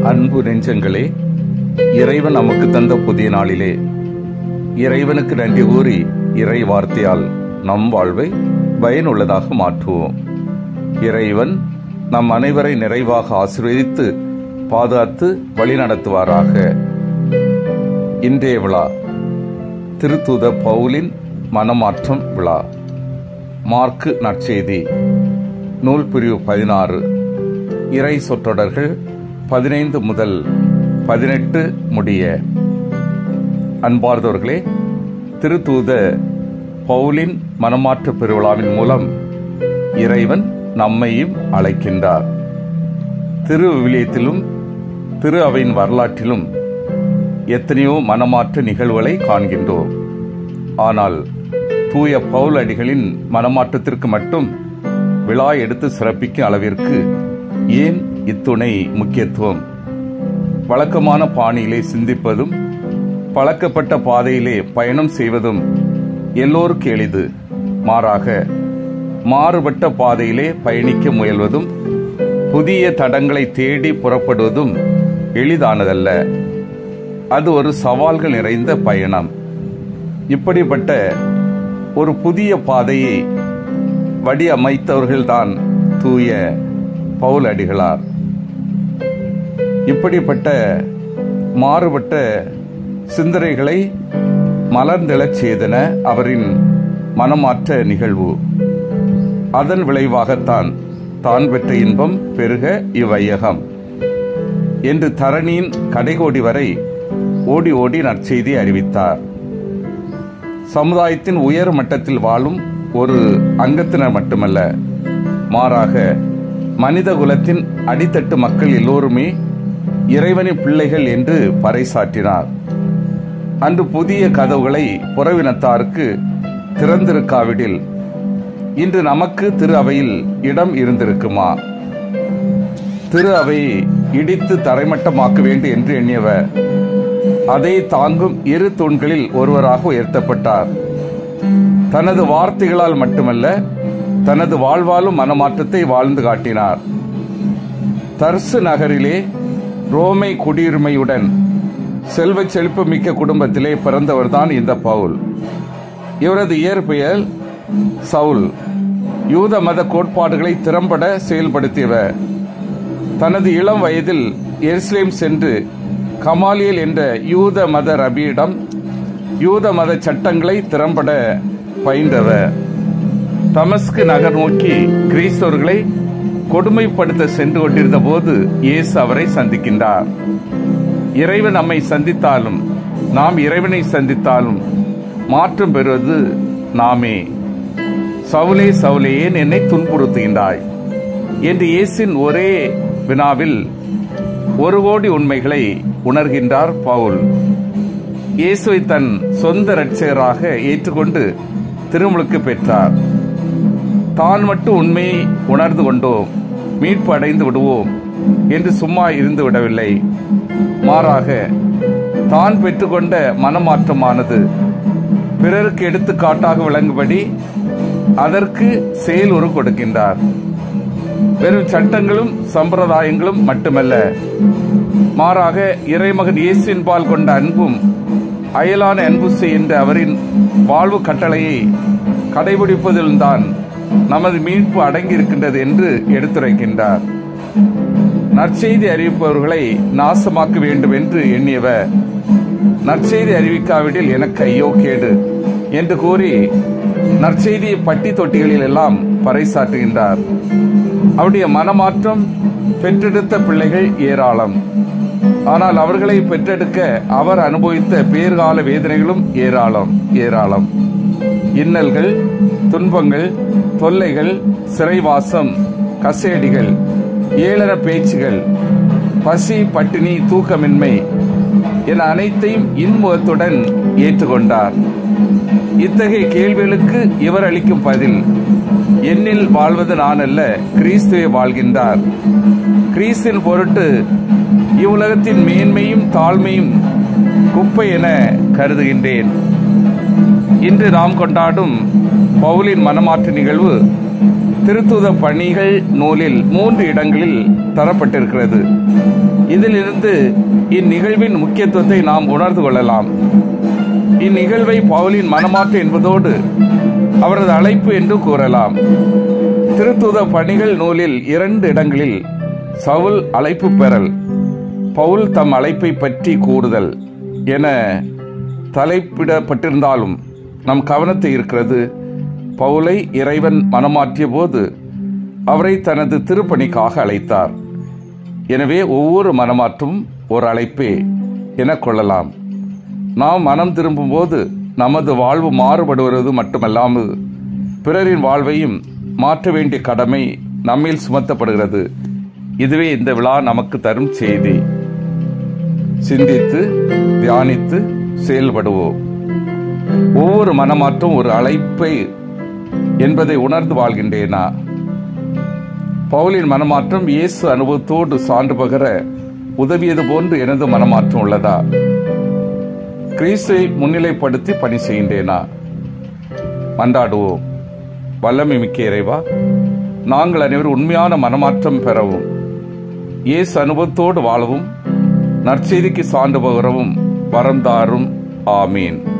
அன்பு நெஞ்சங்களே இறைவன் நமக்கு தந்த புதிய நாளிலே இறைவனுக்கு நன்றி கூறி இறை வார்த்தையால் நம் வாழ்வை பயனுள்ளதாக மாற்றுவோம் இறைவன் நம் அனைவரை நிறைவாக ஆசீர்வதித்து பாதுகாத்து வழிநடத்துவாராக இன்றைய விழா திருத்தூத பவுலின் மனமாற்றம் விழா மார்க்கு நற்செய்தி நூல் பிரிவு பதினாறு இறை சொற்றொடர்கள் பதினைந்து முதல் பதினெட்டு முடிய அன்பார்ந்தவர்களே திருத்தூத பவுலின் மனமாற்ற பெருவிழாவின் மூலம் இறைவன் நம்மையும் அழைக்கின்றார் திரு விவிலியத்திலும் திரு அவையின் வரலாற்றிலும் எத்தனையோ மனமாற்ற நிகழ்வுகளை காண்கின்றோம் ஆனால் தூய பவுல் அடிகளின் மனமாற்றத்திற்கு மட்டும் விழா எடுத்து சிறப்பிக்கும் அளவிற்கு ஏன் இத்துணை முக்கியத்துவம் வழக்கமான பாணியிலே சிந்திப்பதும் பழக்கப்பட்ட பாதையிலே பயணம் செய்வதும் எல்லோருக்கு எளிது மாறாக மாறுபட்ட பாதையிலே பயணிக்க முயல்வதும் புதிய தடங்களை தேடி புறப்படுவதும் எளிதானதல்ல அது ஒரு சவால்கள் நிறைந்த பயணம் இப்படிப்பட்ட ஒரு புதிய பாதையை வடிவமைத்தவர்கள்தான் தூய பவுல் அடிகளார் இப்படிப்பட்ட மாறுபட்ட சிந்தனைகளை மலர்ந்தெழச் செய்தன அவரின் மனமாற்ற நிகழ்வு அதன் விளைவாகத்தான் தான் பெற்ற இன்பம் பெருக இவ்வையகம் என்று தரணியின் கடைகோடி வரை ஓடி ஓடி நற்செய்தி அறிவித்தார் சமுதாயத்தின் உயர் மட்டத்தில் வாழும் ஒரு அங்கத்தினர் மட்டுமல்ல மாறாக மனித குலத்தின் அடித்தட்டு மக்கள் எல்லோருமே இறைவனின் பிள்ளைகள் என்று பறைசாற்றினார் அன்று புதிய கதவுகளை புறவினத்தாருக்கு திறந்திருக்காவிடில் இன்று நமக்கு திரு அவையில் இடம் இருந்திருக்குமா திரு அவையை இடித்து தரைமட்டமாக்க வேண்டும் என்று எண்ணியவர் அதை தாங்கும் இரு தூண்களில் ஒருவராக உயர்த்தப்பட்டார் தனது வார்த்தைகளால் மட்டுமல்ல தனது வாழ்வாலும் மனமாற்றத்தை வாழ்ந்து காட்டினார் தர்சு நகரிலே ரோமை குடியுரிமையுடன் செல்வச் செழிப்பு மிக்க குடும்பத்திலே பிறந்தவர்தான் இந்த பவுல் இவரது இயற்பெயர் சவுல் யூத மத கோட்பாடுகளை திறம்பட செயல்படுத்தியவர் தனது இளம் வயதில் எருசலேம் சென்று கமாலியல் என்ற யூத மத ரபியிடம் யூத மத சட்டங்களை திறம்பட பயின்றவர் தமஸ்கு நகர் நோக்கி கிறிஸ்தவர்களை கொடுமைப்படுத்த சென்று கொண்டிருந்த போது இயேசு அவரை சந்திக்கின்றார் இறைவன் நம்மை சந்தித்தாலும் நாம் இறைவனை சந்தித்தாலும் மாற்றம் பெறுவது நாமே சவுலே சவுலே ஏன் என்னை துன்புறுத்துகின்றாய் என்று இயேசின் ஒரே வினாவில் ஒரு கோடி உண்மைகளை உணர்கின்றார் பவுல் இயேசுவை தன் சொந்த இரட்சகராக ஏற்றுக்கொண்டு திருமுழுக்கு பெற்றார் தான் மட்டும் உண்மையை உணர்ந்து கொண்டோம் மீட்பு அடைந்து விடுவோம் என்று சும்மா இருந்து விடவில்லை மாறாக தான் பெற்றுக்கொண்ட மனமாற்றமானது பிறருக்கு எடுத்துக்காட்டாக விளங்கும்படி அதற்கு செயல் உரு கொடுக்கின்றார் வெறும் சட்டங்களும் சம்பிரதாயங்களும் மட்டுமல்ல மாறாக இறைமகன் இயேசுவின்பால் கொண்ட அன்பும் அயலான அன்பு என்ற அவரின் வாழ்வு கட்டளையை கடைபிடிப்பதில்தான் நமது மீட்பு அடங்கியிருக்கின்றது என்று எடுத்துரைக்கின்றார் நற்செய்தி அறிவிப்பவர்களை நாசமாக்க வேண்டும் என்று எண்ணியவர் நற்செய்தி அறிவிக்காவிடில் எனக்கு ஐயோ கேடு என்று கூறி நற்செய்தியை பட்டி தொட்டிகளில் எல்லாம் பறைசாற்றுகின்றார் அவருடைய மனமாற்றம் பெற்றெடுத்த பிள்ளைகள் ஏராளம் ஆனால் அவர்களை பெற்றெடுக்க அவர் அனுபவித்த பேர்கால வேதனைகளும் ஏராளம் ஏராளம் இன்னல்கள் துன்பங்கள் தொல்லைகள் சிறைவாசம் கசேடிகள் ஏளன பேச்சுகள் பசி பட்டினி தூக்கமின்மை என அனைத்தையும் இன்முகத்துடன் ஏற்றுக்கொண்டார் இத்தகைய கேள்விகளுக்கு இவர் அளிக்கும் பதில் என்னில் வாழ்வது நான் அல்ல கிறிஸ்துவை வாழ்கின்றார் கிறிஸ்தின் பொருட்டு இவ்வுலகத்தின் மேன்மையும் தாழ்மையும் குப்பை என கருதுகின்றேன் இன்று நாம் கொண்டாடும் பவுலின் மனமாற்று நிகழ்வு திருத்துத பணிகள் நூலில் மூன்று இடங்களில் தரப்பட்டிருக்கிறது இதிலிருந்து இந்நிகழ்வின் முக்கியத்துவத்தை நாம் உணர்ந்து கொள்ளலாம் இந்நிகழ்வை பவுலின் மனமாற்று என்பதோடு அவரது அழைப்பு என்று கூறலாம் திருத்துத பணிகள் நூலில் இரண்டு இடங்களில் சவுல் அழைப்பு பெறல் பவுல் தம் அழைப்பை பற்றி கூறுதல் என தலைப்பிடப்பட்டிருந்தாலும் நம் கவனத்தை இருக்கிறது பவுலை இறைவன் மனமாற்றிய போது அவரை தனது திருப்பணிக்காக அழைத்தார் எனவே ஒவ்வொரு மனமாற்றும் ஒரு அழைப்பே என கொள்ளலாம் நாம் மனம் திரும்பும்போது நமது வாழ்வு மாறுபடுவது மட்டுமல்லாமல் பிறரின் வாழ்வையும் மாற்ற வேண்டிய கடமை நம்மில் சுமத்தப்படுகிறது இதுவே இந்த விழா நமக்கு தரும் செய்தி சிந்தித்து தியானித்து செயல்படுவோம் ஒவ்வொரு மனமாற்றம் ஒரு அழைப்பை என்பதை உணர்ந்து வாழ்கின்றேனா பவுலின் மனமாற்றம் இயேசு அனுபவத்தோடு சான்று பகர உதவியது போன்று எனது மனமாற்றம் உள்ளதா கிறிஸ்துவை முன்னிலைப்படுத்தி பணி செய்கின்றேனா மன்றாடுவோம் வல்லமை மிக்க இறைவா நாங்கள் அனைவரும் உண்மையான மனமாற்றம் பெறவும் இயேசு அனுபவத்தோடு வாழவும் நற்செய்திக்கு சான்று பகரவும் வரம் தாரும் ஆமீன்